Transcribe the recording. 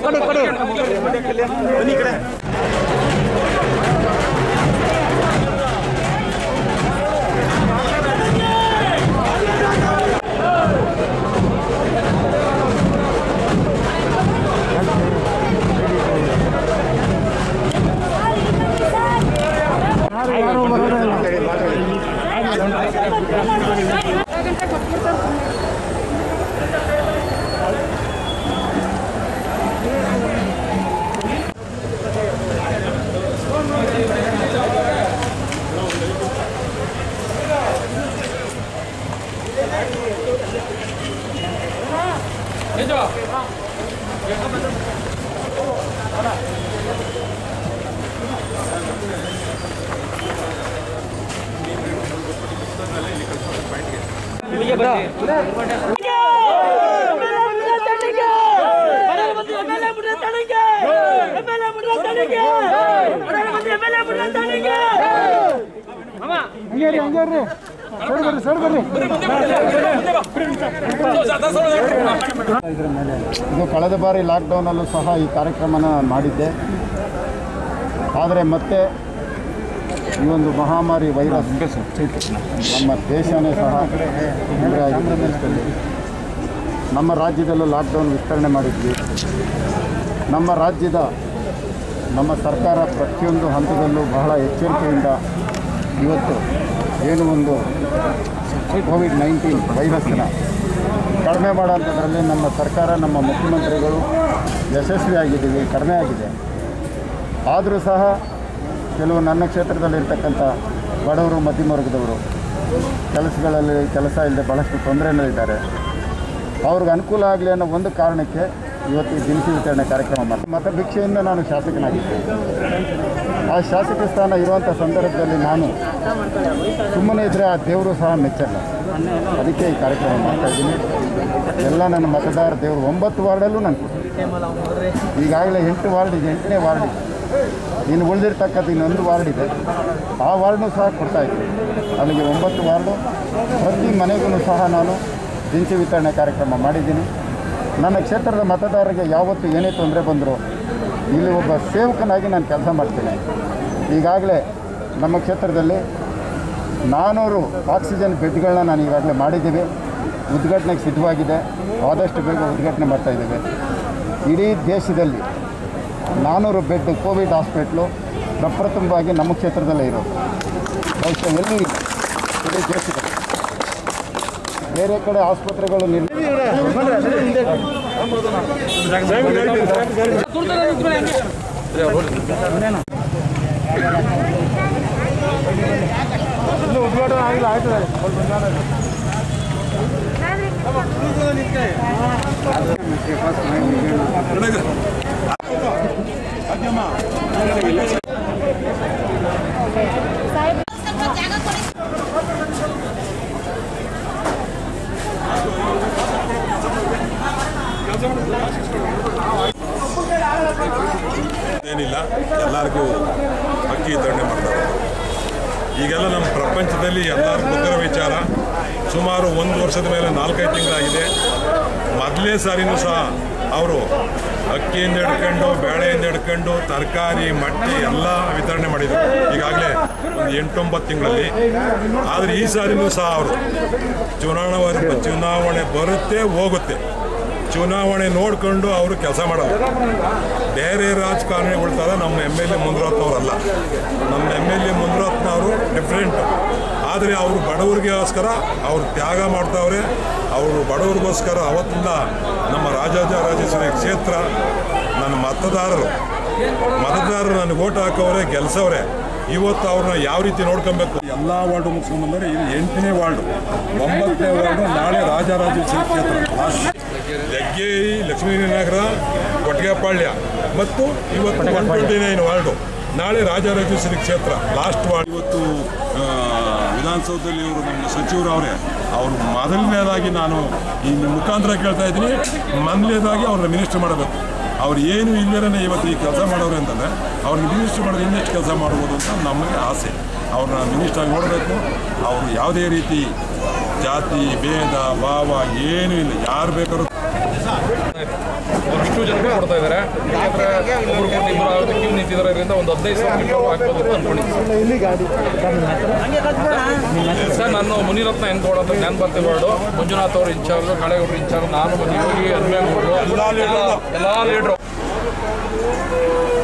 ಕೊಡಿ ಕೊಡಿ ಇದು ಕಳೆದ ಬಾರಿ ಲಾಕ್ಡೌನಲ್ಲೂ ಸಹ ಈ ಕಾರ್ಯಕ್ರಮನ ಮಾಡಿದ್ದೆ ಆದರೆ ಮತ್ತೆ ಈ ಒಂದು ಮಹಾಮಾರಿ ವೈರಸ್ ನಮ್ಮ ದೇಶನೇ ಸಹ ತೊಂದರೆ ಆಗಿದೆ ದೇಶದಲ್ಲಿ ನಮ್ಮ ರಾಜ್ಯದಲ್ಲೂ ಲಾಕ್ಡೌನ್ ವಿಸ್ತರಣೆ ಮಾಡಿದ್ವಿ ನಮ್ಮ ರಾಜ್ಯದ ನಮ್ಮ ಸರ್ಕಾರ ಪ್ರತಿಯೊಂದು ಹಂತದಲ್ಲೂ ಬಹಳ ಎಚ್ಚರಿಕೆಯಿಂದ ಇವತ್ತು ಏನು ಒಂದು ಕೋವಿಡ್ ನೈನ್ಟೀನ್ ವೈರಸ್ನ ಕಡಿಮೆ ಮಾಡೋಂಥದ್ರಲ್ಲಿ ನಮ್ಮ ಸರ್ಕಾರ ನಮ್ಮ ಮುಖ್ಯಮಂತ್ರಿಗಳು ಯಶಸ್ವಿಯಾಗಿದ್ದೀವಿ ಕಡಿಮೆ ಆಗಿದೆ ಆದರೂ ಸಹ ಕೆಲವು ನನ್ನ ಕ್ಷೇತ್ರದಲ್ಲಿರ್ತಕ್ಕಂಥ ಬಡವರು ಮಧ್ಯಮ ವರ್ಗದವರು ಕೆಲಸಗಳಲ್ಲಿ ಕೆಲಸ ಇಲ್ಲದೆ ಭಾಳಷ್ಟು ತೊಂದರೆಯಲ್ಲಿದ್ದಾರೆ ಅವ್ರಿಗೆ ಅನುಕೂಲ ಆಗಲಿ ಅನ್ನೋ ಒಂದು ಕಾರಣಕ್ಕೆ ಇವತ್ತು ಈ ದಿನಸಿ ವಿತರಣೆ ಕಾರ್ಯಕ್ರಮ ಮಾಡಿ ಮತ ಭಿಕ್ಷೆಯಿಂದ ನಾನು ಶಾಸಕನಾಗಿದ್ದೆ ಆ ಶಾಸಕ ಸ್ಥಾನ ಇರುವಂಥ ಸಂದರ್ಭದಲ್ಲಿ ನಾನು ಸುಮ್ಮನೆ ಇದ್ದರೆ ಆ ದೇವರು ಸಹ ಮೆಚ್ಚಲ್ಲ ಅದಕ್ಕೆ ಈ ಕಾರ್ಯಕ್ರಮ ಮಾಡ್ತಾ ಇದ್ದೀನಿ ಎಲ್ಲ ನನ್ನ ಮತದಾರ ದೇವರು ಒಂಬತ್ತು ವಾರ್ಡಲ್ಲೂ ನಾನು ಕೊಡ್ತೀನಿ ಈಗಾಗಲೇ ಎಂಟು ವಾರ್ಡ್ ಇದೆ ಎಂಟನೇ ವಾರ್ಡ್ ಇದೆ ಇನ್ನು ಉಳಿದಿರ್ತಕ್ಕಂಥ ಇನ್ನೊಂದು ವಾರ್ಡ್ ಇದೆ ಆ ವಾರ್ಡ್ನೂ ಸಹ ಕೊಡ್ತಾ ಇದ್ದೀನಿ ಅಲ್ಲಿಗೆ ಒಂಬತ್ತು ವಾರ್ಡು ಪ್ರತಿ ಮನೆಗೂ ಸಹ ನಾನು ದಿನಸಿ ವಿತರಣೆ ಕಾರ್ಯಕ್ರಮ ಮಾಡಿದ್ದೀನಿ ನನ್ನ ಕ್ಷೇತ್ರದ ಮತದಾರರಿಗೆ ಯಾವತ್ತು ಏನೇ ತೊಂದರೆ ಬಂದರೂ ಇಲ್ಲಿ ಒಬ್ಬ ಸೇವಕನಾಗಿ ನಾನು ಕೆಲಸ ಮಾಡ್ತೀನಿ ಈಗಾಗಲೇ ನಮ್ಮ ಕ್ಷೇತ್ರದಲ್ಲಿ ನಾನ್ನೂರು ಆಕ್ಸಿಜನ್ ಬೆಡ್ಗಳನ್ನ ನಾನು ಈಗಾಗಲೇ ಮಾಡಿದ್ದೀವಿ ಉದ್ಘಾಟನೆಗೆ ಸಿದ್ಧವಾಗಿದೆ ಆದಷ್ಟು ಬೇಗ ಉದ್ಘಾಟನೆ ಮಾಡ್ತಾ ಇದ್ದೇವೆ ಇಡೀ ದೇಶದಲ್ಲಿ ನಾನ್ನೂರು ಬೆಡ್ ಕೋವಿಡ್ ಹಾಸ್ಪಿಟ್ಲು ಪ್ರಪ್ರಥಮವಾಗಿ ನಮ್ಮ ಕ್ಷೇತ್ರದಲ್ಲೇ ಇರೋದು ಬಹುಶಃ ಎಲ್ಲೂ ಇಲ್ಲ ಇಡೀ ದೇಶದಲ್ಲಿ ಬೇರೆ ಕಡೆ ಆಸ್ಪತ್ರೆಗಳು ನಿರ್ ಏನಿಲ್ಲ ಎಲ್ಲರಿಗೂ ಅಕ್ಕಿ ವಿತರಣೆ ಮಾಡ್ತಾರೆ ಈಗೆಲ್ಲ ನಮ್ಮ ಪ್ರಪಂಚದಲ್ಲಿ ಎಲ್ಲರಿಗೂ ಗೊತ್ತಿರೋ ವಿಚಾರ ಸುಮಾರು ಒಂದು ವರ್ಷದ ಮೇಲೆ ನಾಲ್ಕೈದು ತಿಂಗಳಾಗಿದೆ ಮೊದಲನೇ ಸಾರಿನೂ ಸಹ ಅವರು ಅಕ್ಕಿಯಿಂದ ಹಿಡ್ಕೊಂಡು ಬೇಳೆಯಿಂದ ಹಿಡ್ಕೊಂಡು ತರಕಾರಿ ಮಟ್ಟಿ ಎಲ್ಲ ವಿತರಣೆ ಮಾಡಿದರು ಈಗಾಗಲೇ ಒಂದು ಎಂಟೊಂಬತ್ತು ತಿಂಗಳಲ್ಲಿ ಆದರೆ ಈ ಸಾರಿನೂ ಸಹ ಅವರು ಚುನಾವಣಾ ವರ್- ಚುನಾವಣೆ ಬರುತ್ತೆ ಹೋಗುತ್ತೆ ಚುನಾವಣೆ ನೋಡಿಕೊಂಡು ಅವರು ಕೆಲಸ ಮಾಡೋದು ಬೇರೆ ರಾಜಕಾರಣಿಗಳ ಥರ ನಮ್ಮ ಎಮ್ ಎಲ್ ಎ ಮುನ್ರತ್ನವರಲ್ಲ ನಮ್ಮ ಎಮ್ ಎಲ್ ಎ ಮುನ್ರತ್ನವರು ಡಿಫ್ರೆಂಟ್ ಆದರೆ ಅವರು ಬಡವರಿಗೋಸ್ಕರ ಅವರು ತ್ಯಾಗ ಮಾಡ್ತಾವ್ರೆ ಅವರು ಬಡವರಿಗೋಸ್ಕರ ಅವತ್ತಿಂದ ನಮ್ಮ ರಾಜಾಜರಾಜೇಶ್ವರಿ ಕ್ಷೇತ್ರ ನನ್ನ ಮತದಾರರು ಮತದಾರರು ನನಗೆ ಓಟ್ ಹಾಕವ್ರೆ ಗೆಲ್ಸವ್ರೆ ಇವತ್ತು ಅವ್ರನ್ನ ಯಾವ ರೀತಿ ನೋಡ್ಕೊಬೇಕು ಎಲ್ಲ ವಾರ್ಡು ಮುಗಿಸ್ಕೊಂಡ್ಬಂದ್ರೆ ಇದು ಎಂಟನೇ ವಾರ್ಡು ಒಂಬತ್ತನೇ ವಾರ್ಡು ನಾಳೆ ರಾಜರಾಜೇಶ್ವರಿ ಕ್ಷೇತ್ರ ಲಾಸ್ಟ್ ಜಗ್ಗೇರಿ ಲಕ್ಷ್ಮೀನಗರ ಕೊಟ್ಟಿಗೆಪಾಳ್ಯ ಮತ್ತು ಇವತ್ತು ಒನ್ ಟ್ವೆಂಟಿ ನೈನ್ ವಾರ್ಡು ನಾಳೆ ರಾಜರಾಜೇಶ್ವರಿ ಕ್ಷೇತ್ರ ಲಾಸ್ಟ್ ವಾರ್ಡ್ ಇವತ್ತು ಆ, ವಿಧಾನಸೌಧದಲ್ಲಿ ಇವರು ನಮ್ಮ ಸಚಿವರು ಅವರೇ ಅವರು ಮೊದಲನೇದಾಗಿ ನಾನು ಈ ಮುಖಾಂತರ ಕೇಳ್ತಾ ಇದ್ದೀನಿ ಮೊದಲನೇದಾಗಿ ಅವ್ರನ್ನ ಮಿನಿಸ್ಟರ್ ಮಾಡಬೇಕು ಅವ್ರು ಏನು ಇಲ್ಲದೇ ಇವತ್ತು ಈ ಕೆಲಸ ಮಾಡೋರು ಅಂತಂದರೆ ಅವ್ರಿಗೆ ಮಿನಿಸ್ಟರ್ ಮಾಡೋದು ಇನ್ನೆಷ್ಟು ಕೆಲಸ ಮಾಡ್ಬೋದು ಅಂತ ನಮಗೆ ಆಸೆ ಅವ್ರನ್ನ ಮಿನಿಸ್ಟರ್ ನೋಡಬೇಕು ಅವರು ಯಾವುದೇ ರೀತಿ ಜಾತಿ ಭೇದ ಭಾವ ಏನೂ ಇಲ್ಲ ಯಾರು ಬೇಕಾದ್ರೂ ಅಷ್ಟು ಜನಕ್ಕೆ ಕೊಡ್ತಾ ಇದ್ದಾರೆ ಯಾಕಂದ್ರೆ ಒಬ್ರು ಕೊಟ್ಟು ಇಬ್ಬರು ಆಗುತ್ತೆ ಕ್ಯೂ ನಿಂತಿದ್ದಾರೆ ಇದರಿಂದ ಒಂದು ಹದಿನೈದು ಸಾವಿರ ಟಿಪ್ಪು ಹಾಕ್ಬೋದು ಅಂತ ಅನ್ಕೊಂಡಿದ್ದೀನಿ ಸರ್ ನಾನು ಮುನಿರತ್ನ ಎನ್ಗೌಡ ಅಂತ ಜ್ಞಾನ ಬರ್ತಿವಾರ್ಡು ಮಂಜುನಾಥ್ ಅವರು ಇನ್ಚಾರ್ಜ್ ಕಳೆಗೌಡರು ಇನ್ಚಾರ್ಜ್ ನಾನು ಮತ್ತು ಯೋಗಿ ಹನುಮೇಗೌಡರು ಎಲ್ಲ leader ರು. ಎಲ್ಲ ಲೀಡ್ರು